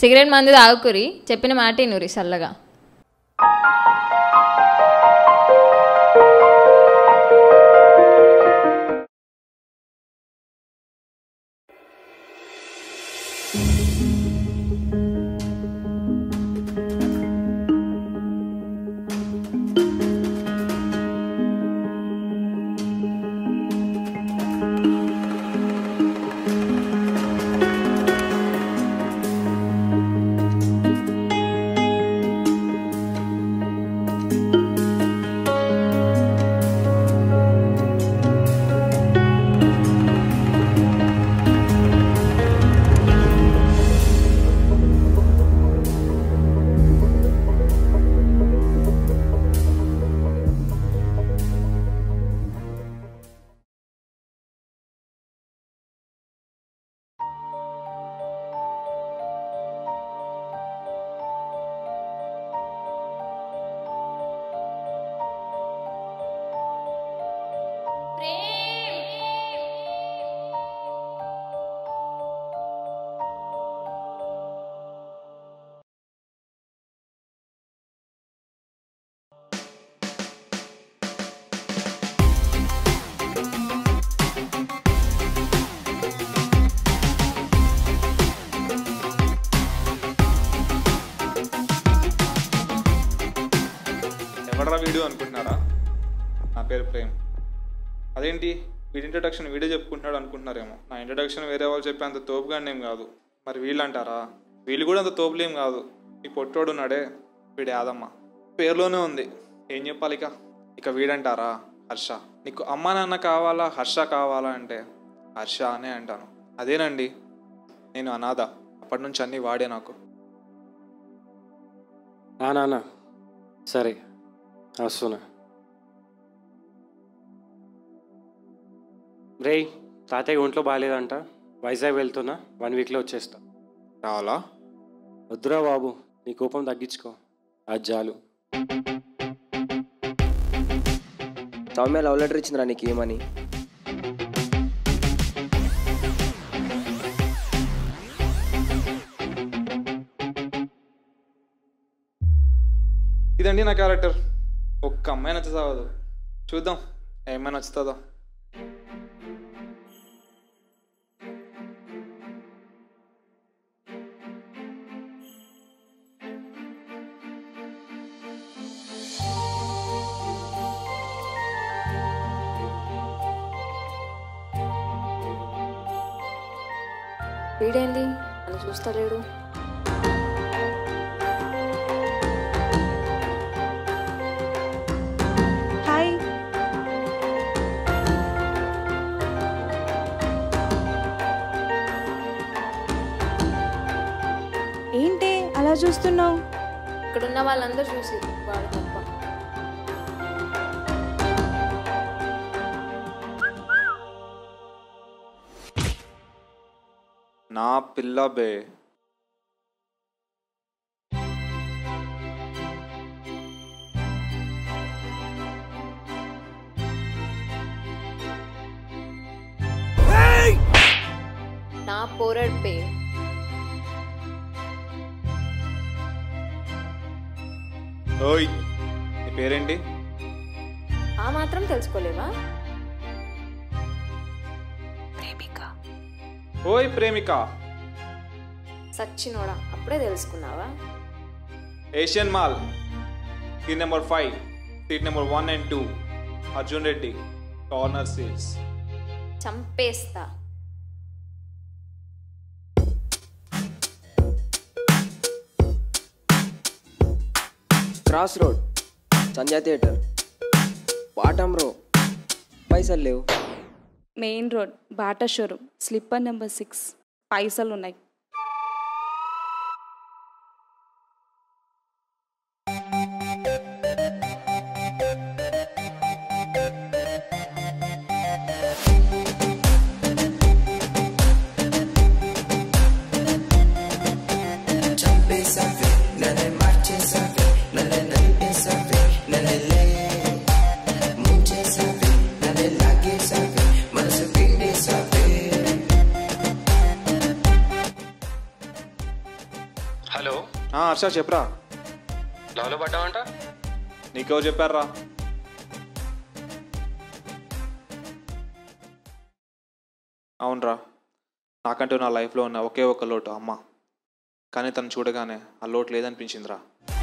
Cigarette మందు తాగుకురి చెప్పిన మాట నూరి చల్లగా ఎవడరా వీడియో అనుకుంటున్నారా నా పేరు ప్రేమ్ అదేంటి వీడి ఇంట్రడక్షన్ వీడే చెప్పుకుంటున్నాడు అనుకుంటున్నారేమో నా ఇంట్రడక్షన్ వేరే వాళ్ళు చెప్పేంత తోపుగానే ఏం కాదు మరి వీళ్ళు అంటారా వీళ్ళు కూడా అంత తోపులేం కాదు ఈ పొట్టోడు ఉన్నాడే వీడి యాదమ్మ పేరులోనే ఉంది ఏం చెప్పాలి ఇక ఇక వీడంటారా హర్ష నీకు అమ్మ నాన్న కావాలా హర్ష కావాలా అంటే హర్ష అనే అంటాను అదేనండి నేను అనాథ అప్పటి నుంచి అన్నీ వాడే నాకు ఆ నాన్న సరే వస్తున్నా రేయ్ తాతయ్య ఒంట్లో బాగాలేదంట వైజాగ్ వెళ్తున్నా వన్ వీక్లో వచ్చేస్తా రావాలా వద్దురా బాబు నీ కోపం తగ్గించుకో అది చాలు సౌమ్య లవ్ లెటర్ ఇచ్చిందిరా నీకు ఏమని ఇదండి నా క్యారెక్టర్ ఒక్క అమ్మాయి నచ్చుతావదు చూద్దాం ఏమైనా నచ్చుతుందో వీడేంది అని చూస్తలేడు హాయ్ ఏంటి అలా చూస్తున్నావు ఇక్కడున్న వాళ్ళందరూ చూసి వాడు తప్ప నా పిల్ల బే నా పోరడ్ పే ఓయ్ నీ పేరేంటి ఆ మాత్రం తెలుసుకోలేవా ఓయ్ ప్రేమిక సచ్చినోడా అప్పుడే తెలుసుకున్నావా Asian mall seat number five seat number one and two Arjun Reddy corner seats చంపేస్తా cross road Sandhya theatre bottom row పైసలు లేవు main road Bata showroom slipper number six పైసలు ఉన్నాయి హలో ఆ, హర్ష చెప్పరా లవ్లో పడ్డావంట నీకెవరు చెప్పారా అవునరా నాకంటూ నా లైఫ్లో ఉన్న ఒకే ఒక లోటు అమ్మ కానీ తను చూడగానే ఆ లోటు లేదనిపించిందిరా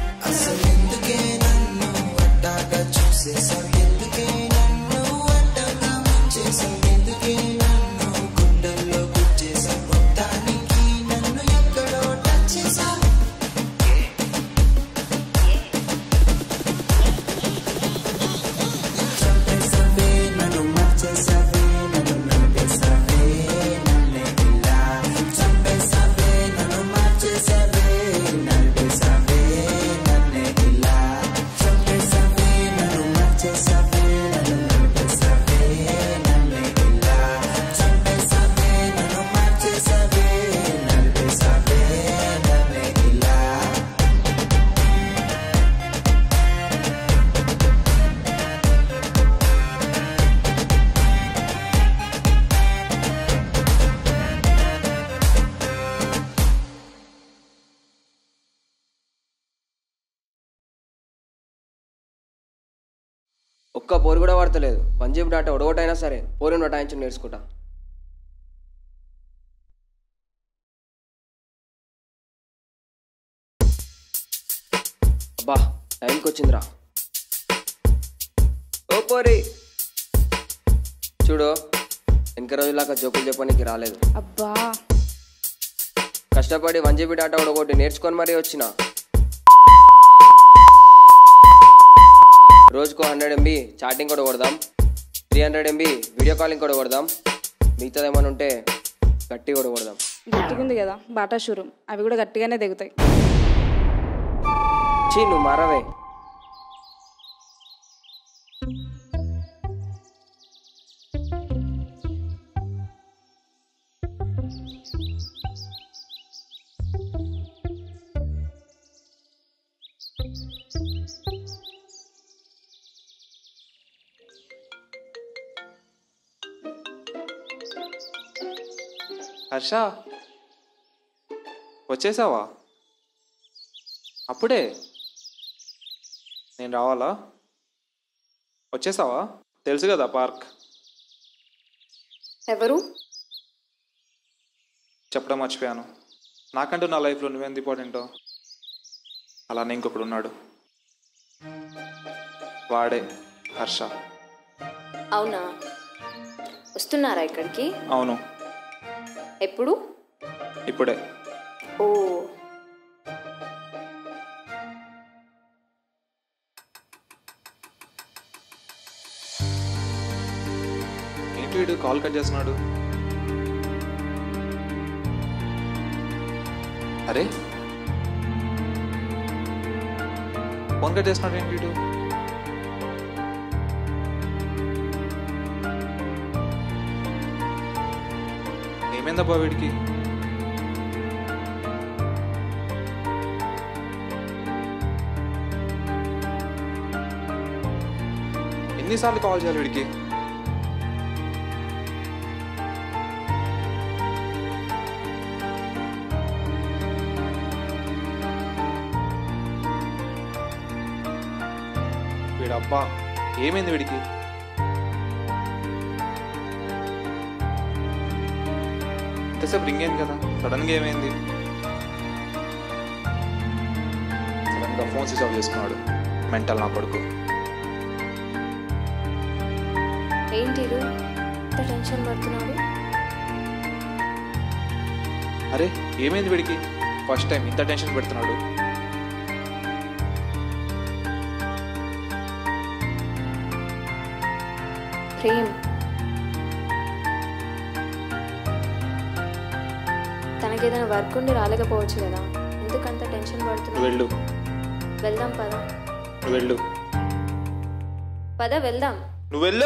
ఒక్క పోరు కూడా పడతలేదు పంజాబ్ డాటా ఒడగొట్టైనా సరే పోరుని వటాయించి నేర్చుకుంటా అబ్బా టైంకి వచ్చిందిరా ఓ పోరి చూడు వెనక రోజులాగా జోకులు చెప్పడానికి రాలేదు అబ్బా కష్టపడి వన్ జీబీ డాటా ఒకటి నేర్చుకొని మరీ వచ్చిన రోజుకు హండ్రెడ్ ఎంబీ చాటింగ్ కూడా కొడదాం three hundred MB video calling కూడా కొడదాం మిగతాది ఏమైనా ఉంటే గట్టి కూడా కొడదాం గట్టిగా ఉంది కదా బాటా షోరూమ్ అవి కూడా గట్టిగానే దిగుతాయి చీ నువ్వు మారవే హర్ష వచ్చేసావా అప్పుడే నేను రావాలా వచ్చేసావా తెలుసు కదా పార్క్ ఎవరు చెప్పడం మర్చిపోయాను నాకంటూ నా లైఫ్లో నువ్వెంత ఇంపార్టెంటో అలానే ఇంకొకడు ఉన్నాడు వాడే హర్ష అవునా వస్తున్నారా ఇక్కడికి అవును ఎప్పుడు ఇప్పుడే ఓ ఏంటి వీడు కాల్ కట్ చేస్తున్నాడు అరే ఫోన్ కట్ చేస్తున్నాడు ఏంటి వీడు ఏమైందబ్బా వీడికి ఎన్నిసార్లు కాల్ చేయాలి వీడికి వీడబ్బా ఏమైంది వీడికి ఇంతసేపు రింగ్ అయింది కదా సడన్గా ఏమైంది సడన్గా ఫోన్ స్విచ్ ఆఫ్ చేసుకున్నాడు మెంటల్ నా కొడుకు ఏంటి ఇది? ఇంత టెన్షన్ పడుతున్నాడు అరే ఏమైంది వీడికి ఫస్ట్ టైం ఇంత టెన్షన్ పెడుతున్నాడు ప్రేమ్ తనకేదైనా వర్క్ ఉండి రాలేకపోవచ్చు కదా ఎందుకంత టెన్షన్ నువ్వు పడుతున్నావు వెళ్ళు వెళ్దాం పద నువ్వు వెళ్ళు పద వెళ్దాం నువ్వు వెళ్ళు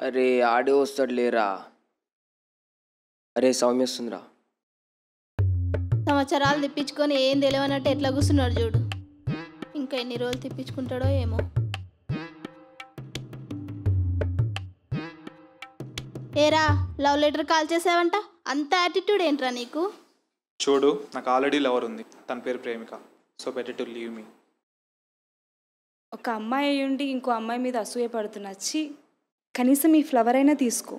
అరే ఆడే వస్తాడు లేరా అరే సౌమ్య వస్తుందిరా సంవత్సరాలు తిప్పించుకొని ఏం తెలియనట్టు ఎట్లా కూర్చున్నాడు చూడు ఇంకా ఎన్ని రోజులు తిప్పించుకుంటాడో ఏమో ఏరా లవ్ లెటర్ కాల్ చేసావంట అంత యాటిట్యూడ్ ఏంట్రా నీకు చూడు నాకు ఆల్రెడీ లవర్ ఉంది తన పేరు Premika so better to leave me ఒక అమ్మాయి అయి ఉండి ఇంకో అమ్మాయి మీద అసూయ పడుతున్నా ఛీ కనీసం ఈ ఫ్లవర్ అయినా తీసుకో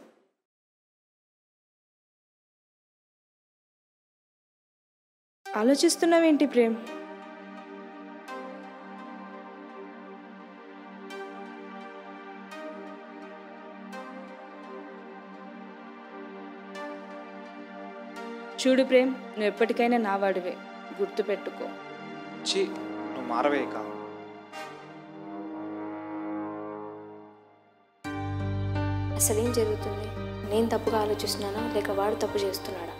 ఆలోచిస్తున్నావేంటి ప్రేమ్ చూడు ప్రేమ్ నువ్వు ఎప్పటికైనా నా వాడివే గుర్తుపెట్టుకో చి నువ్వు మారవే ఇక అసలేం జరుగుతుంది నేను తప్పుగా ఆలోచిస్తున్నానా లేక వాడు తప్పు చేస్తున్నాడా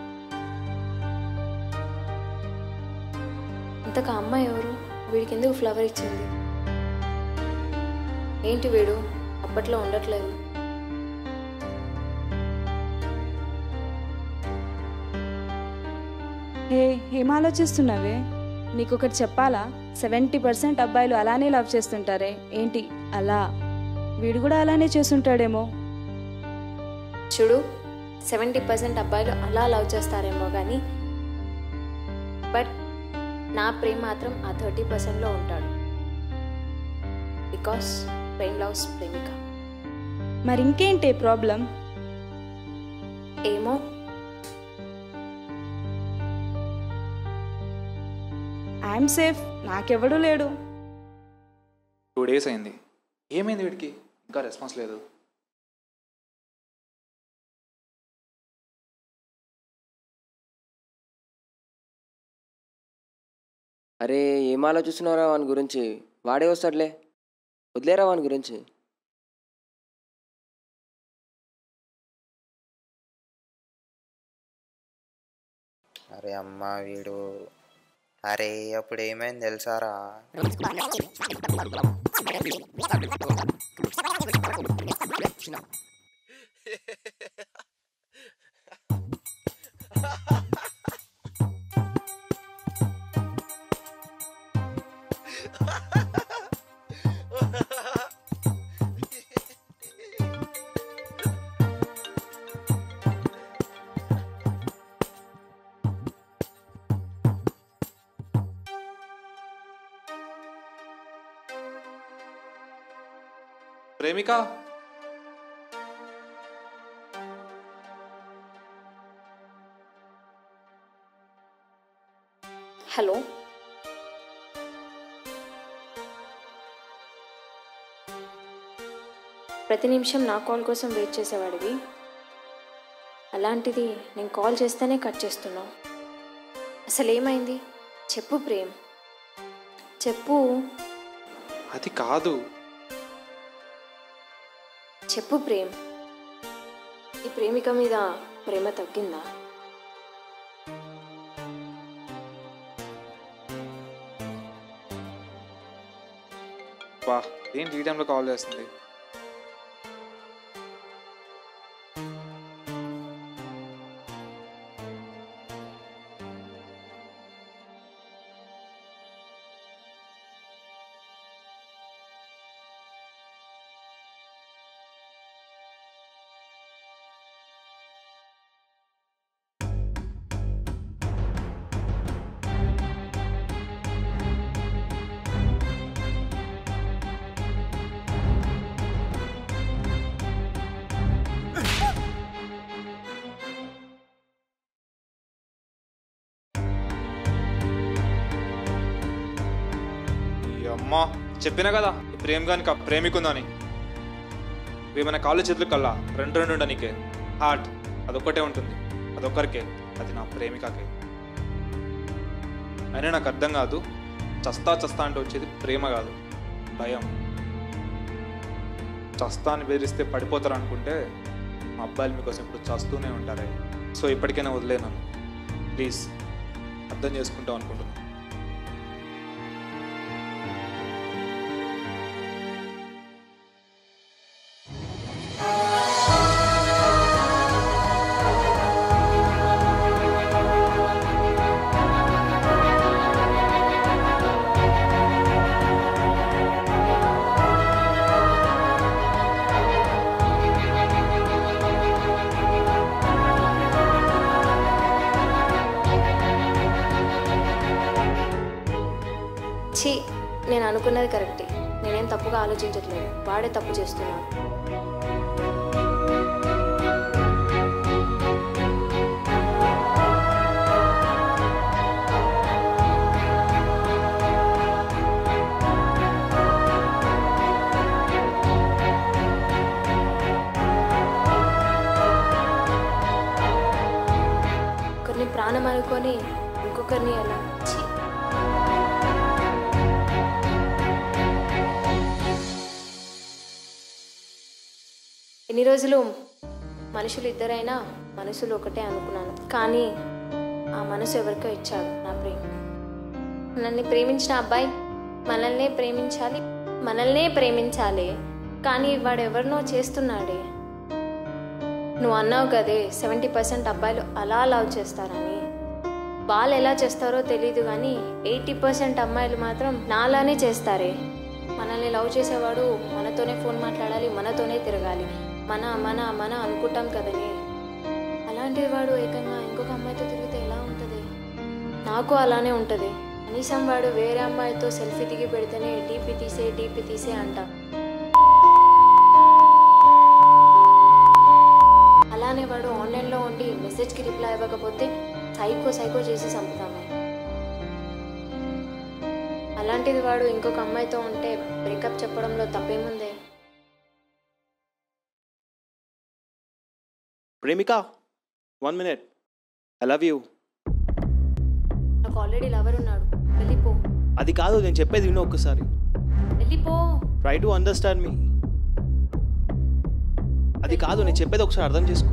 ఇంతకు ఆ అమ్మాయి ఎవరు వీడికి ఎందుకు ఫ్లవర్ ఇచ్చింది ఏంటి వీడు అప్పట్లో ఉండట్లేదు హే ఏం ఆలోచిస్తున్నావే నీకు ఒకటి చెప్పాలా సెవెంటీ పర్సెంట్ అబ్బాయిలు అలానే లవ్ చేస్తుంటారే ఏంటి అలా వీడు కూడా అలానే చేస్తుంటాడేమో చూడు సెవెంటీ పర్సెంట్ అబ్బాయిలు అలా లవ్ చేస్తారేమో కానీ బట్ నా ప్రేమ్ మాత్రం ఆ థర్టీ పర్సెంట్లో ఉంటాడు బికాస్ ప్రేమ్ లవ్స్ ప్రేమిక మరి ఇంకేంటి ప్రాబ్లం ఏమో ఐఎమ్ సేఫ్ నాకెవడూ లేడు టూ డేస్ అయింది ఏమైంది వీడికి ఇంకా రెస్పాన్స్ లేదు అరే ఏం ఆలోచిస్తున్నారా వాని గురించి వాడే వస్తాడులే వదిలేరా వాని గురించి అరే అమ్మ వీడు అరే అప్పుడు ఏమైంది తెలుసారా ప్రేమిక హలో ప్రతి నిమిషం నా కాల్ కోసం వెయిట్ చేసేవాడివి అలాంటిది నేను కాల్ చేస్తేనే కట్ చేస్తున్నావు అసలు ఏమైంది చెప్పు ప్రేమ్ చెప్పు అది కాదు చెప్పు ప్రేమ్ ఈ ప్రేమిక మీద ప్రేమ తగ్గిందా వా ఏంటి ఈ టైంలో కాల్ చేస్తుంది ఈ అమ్మ చెప్పినా కదా ఈ ప్రేమ గానికి ఆ ప్రేమికుందని ఏమైనా కాళ్ళు చేతులు కల్లా రెండు రెండు ఉండనికే హార్ట్ అదొక్కటే ఉంటుంది అదొక్కరికే అది నా ప్రేమికకే అయినా నాకు అర్థం కాదు చస్తా చస్తా అంటే వచ్చేది ప్రేమ కాదు భయం చస్తా అని బెదిరిస్తే పడిపోతారు అనుకుంటే మా అబ్బాయిలు మీకోసం ఇప్పుడు చస్తూనే ఉంటారే సో ఇప్పటికైనా వదిలేను ప్లీజ్ అర్థం చేసుకుంటాం అనుకుంటున్నాను అనుకున్నది కరెక్టే నేనేం తప్పుగా ఆలోచించట్లేదు వాడే తప్పు చేస్తున్నాడు ఒకరిని ప్రాణం అనుకొని ఇంకొకరిని ఎలా ఛీ! ఎన్ని రోజులు మనుషులు ఇద్దరైనా మనసులు ఒకటే అనుకున్నాను కానీ ఆ మనసు ఎవరికో ఇచ్చాడు నా ప్రేమ మనల్ని ప్రేమించిన అబ్బాయి మనల్నే ప్రేమించాలి మనల్నే ప్రేమించాలి కానీ వాడు ఎవరినో చేస్తున్నాడే నువ్వు అన్నావు కదే సెవెంటీ పర్సెంట్ అబ్బాయిలు అలా లవ్ చేస్తారని వాళ్ళు ఎలా చేస్తారో తెలీదు కానీ ఎయిటీ పర్సెంట్ అమ్మాయిలు మాత్రం నాలానే చేస్తారే మనల్ని లవ్ చేసేవాడు మనతోనే ఫోన్ మాట్లాడాలి మనతోనే తిరగాలి మన మన మన అనుకుంటాం కదని అలాంటి వాడు ఏకంగా ఇంకొక అమ్మాయితో తిరిగితే ఎలా ఉంటుంది నాకు అలానే ఉంటుంది కనీసం వాడు వేరే అమ్మాయితో సెల్ఫీ దిగి పెడితేనే డీపీ తీసే డీపీ తీసే అంట అలానే వాడు ఆన్లైన్లో ఉండి మెసేజ్కి రిప్లై ఇవ్వకపోతే సైకో సైకో చేసి చంపుతామే అలాంటిది వాడు ఇంకొక అమ్మాయితో ఉంటే బ్రేకప్ చెప్పడంలో తప్పేముందే Premika one minute I love you నాకు ఆల్రెడీ లవర్ ఉన్నాడు వెళ్ళిపో అది కాదు నేను చెప్పేది విను ఒక్కసారి వెళ్ళిపో ట్రై టు అండర్స్టాండ్ మీ అది కాదు నేను చెప్పేది ఒకసారి అర్థం చేసుకో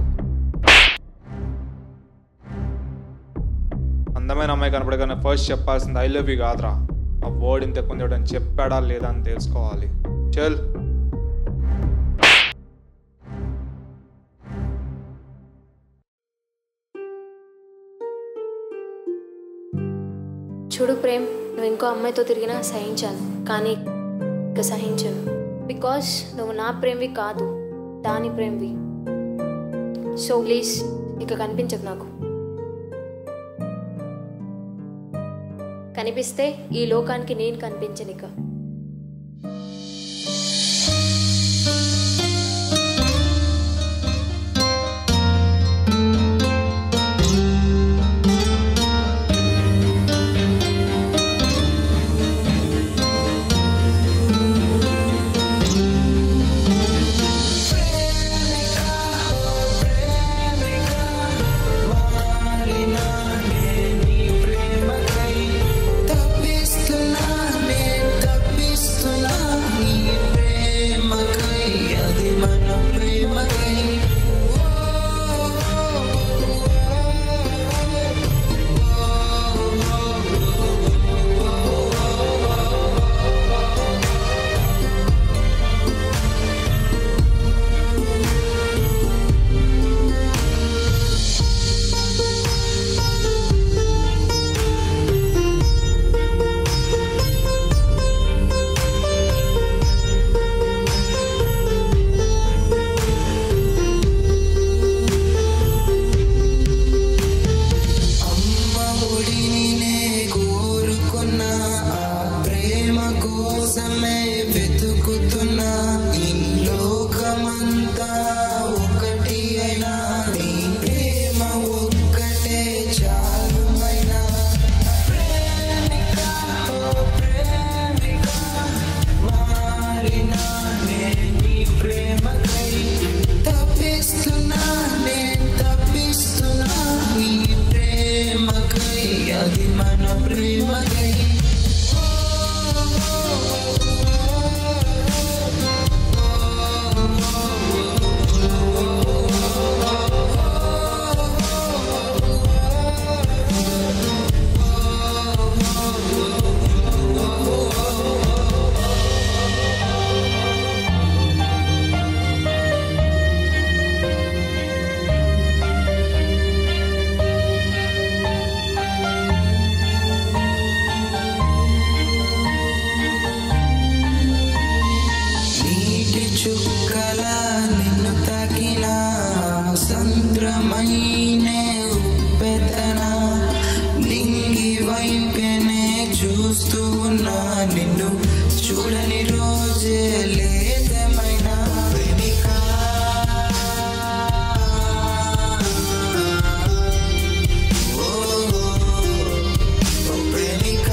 అందమైన అమ్మాయి కనపడగానే ఫస్ట్ చెప్పాల్సింది ఐ లవ్ యూ కాదురా ఆ వర్డ్ ఇంత కొంచెం చెప్పాడా లేదా అని తెలుసుకోవాలి చల్ చూడు ప్రేమ్ నువ్వు ఇంకో అమ్మాయితో తిరిగినా సహించాను కానీ ఇక సహించను బికాస్ నువ్వు నా ప్రేమ్వి కాదు దాని ప్రేమ్వి సో ప్లీజ్ ఇక కనిపించదు నాకు కనిపిస్తే ఈ లోకానికి నేను కనిపించను ఇక కోసమే వెతుకుతున్నా ఈ లోకమంతా ఒకటి అయినా నీ ప్రేమ ఒక్కటే చాలుమైనా ప్రేమిక ఓ ప్రేమిక మారినా నేను నీ ప్రేమకై తప్పిస్తున్నా నేను తప్పిస్తున్నా నీ ప్రేమకై అది మన ప్రేమకై నీటి చుక్కల నిన్ను తాకిన సంద్రమైనే ఉప్పెతన నింగి వైపెనే చూస్తూ ఉన్నా నిన్ను చూడని రోజే లేదేమైనా ప్రేమిక ఓ, ఓ ప్రేమిక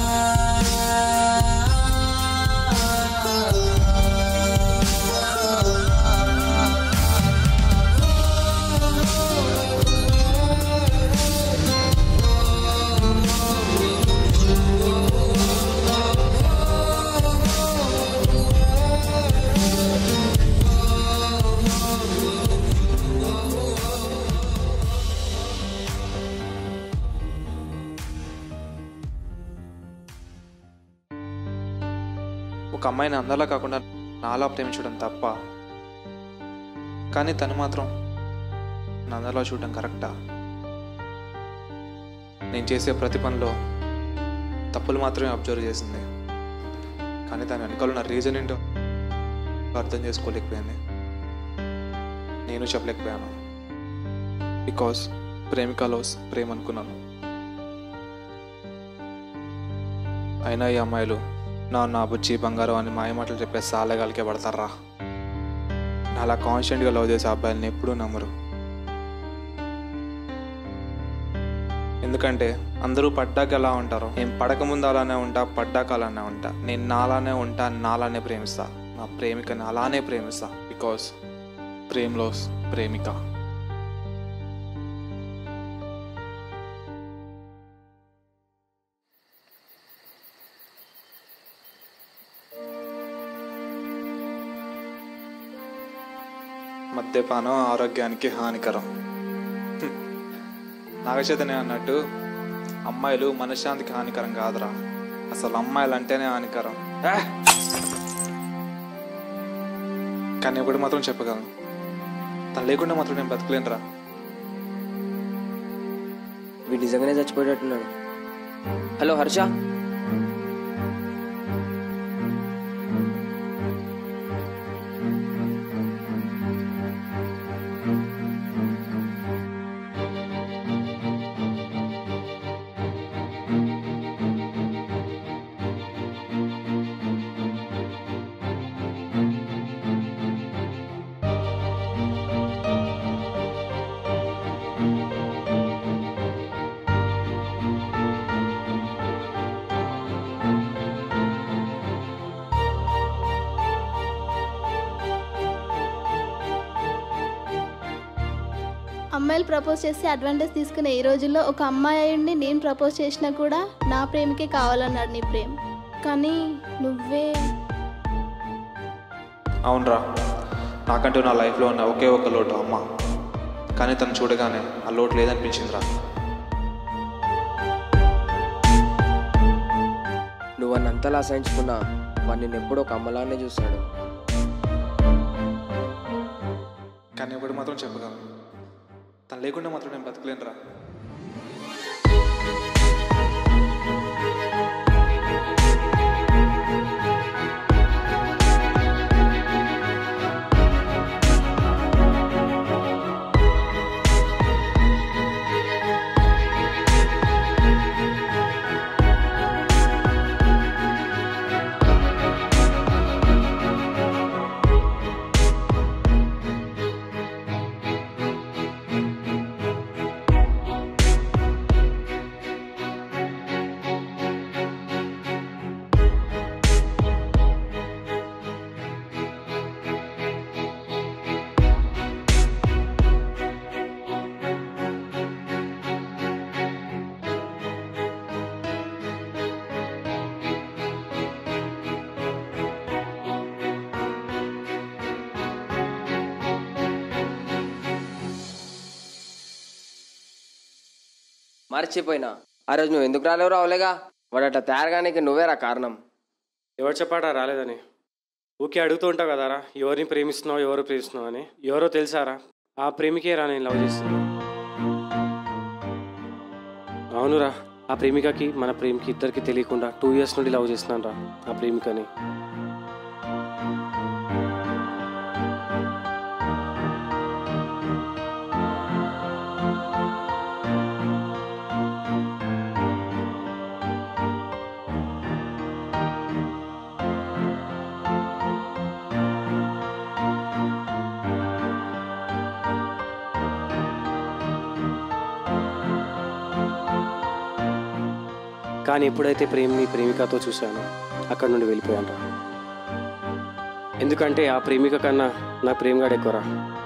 ఒక అమ్మాయిని అందరిలా కాకుండా నాలా ప్రేమించడం తప్ప కానీ తను మాత్రం నందలా చూడడం కరెక్టా నేను చేసే ప్రతి పనిలో తప్పులు మాత్రమే అబ్జర్వ్ చేసింది కానీ దాని వెనకాల ఉన్న రీజన్ ఏంటో అర్థం చేసుకోలేకపోయింది నేను చెప్పలేకపోయాను బికాస్ ప్రేమికలోస్ ప్రేమ అనుకున్నాను అయినా ఈ అమ్మాయిలు నా నా బుజ్జి బంగారం అని మాయ మాటలు చెప్పే సాలగాలికే పడతారా నా అలా కాన్స్టెంట్గా లవ్ చేసే అబ్బాయిలని ఎప్పుడూ నమ్మరు ఎందుకంటే అందరూ పడ్డాక ఎలా ఉంటారో నేను పడక ముందు అలానే ఉంటా పడ్డాక అలానే ఉంటా నేను నాలానే ఉంటా నాలానే ప్రేమిస్తా నా ప్రేమికని అలానే ప్రేమిస్తా బికాస్ ప్రేమలో ప్రేమిక మద్యపానం ఆరోగ్యానికి హానికరం హ్మ్. నాగచైతన్య అన్నట్టు అమ్మాయిలు మనశ్శాంతికి హానికరం కాదురా అసలు అమ్మాయిలు అంటేనే హానికరం ఆ! కానీ ఒకటి మాత్రం చెప్పగలను తను లేకుండా మాత్రం నేను బతకలేనురా వీడు నిజంగానే చచ్చిపోయేటట్టున్నాడు హలో హర్ష అమ్మాయిలు ప్రపోజ్ చేస్తే అడ్వాంటేజ్ తీసుకునే ఈ రోజుల్లో ఒక అమ్మాయి అయ్యుండి నేను ప్రపోజ్ చేసినా కూడా నా ప్రేమికే కావాలన్నాడు నీ ప్రేమ కానీ నువ్వే అవునరా నాకంటూ నా లైఫ్లో ఉన్న ఒకే ఒక లోటు అమ్మ కానీ తను చూడగానే ఆ లోటు లేదనిపించిందిరా నువ్వు నన్ను అంతలా అసహించుకున్నా వాడు నిన్ను ఎప్పుడూ ఒక అమ్మలానే చూస్తాడు కానీ ఒకటి మాత్రం చెప్పగలను తను లేకుండా మాత్రం నేను బతకలేనురా మర్చిపోయినా ఆ రోజు నువ్వు ఎందుకు రాలేవు రావులేగా వాడు అట్లా తయారుగానికి నువ్వేరా కారణం ఎవరు చెప్పాడా రాలేదని ఊకే అడుగుతూ ఉంటావు కదారా ఎవరిని ప్రేమిస్తున్నావు ఎవరు ప్రేమిస్తున్నావు అని ఎవరో తెలుసారా ఆ ప్రేమికే రా నేను లవ్ చేస్తున్నా అవునురా ఆ ప్రేమికకి మన ప్రేమికి ఇద్దరికి తెలియకుండా టూ ఇయర్స్ నుండి లవ్ చేస్తున్నాను రా ఆ ప్రేమికని కానీ ఎప్పుడైతే ప్రేమ్ని ప్రేమికతో చూశానో అక్కడ నుండి వెళ్ళిపోయాను రా ఎందుకంటే ఆ ప్రేమిక కన్నా నా ప్రేమగాడు ఎక్కువరా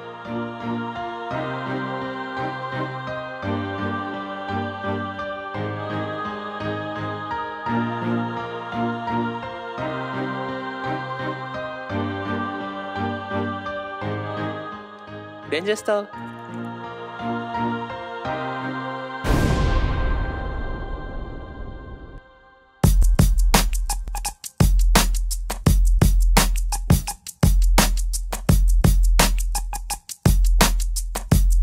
ఏం చేస్తావు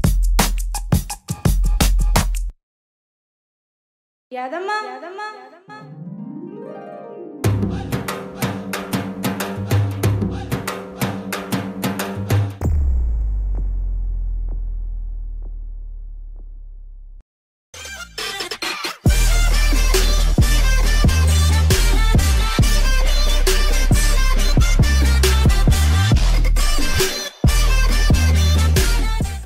యాదమ్మా యాదమ్మా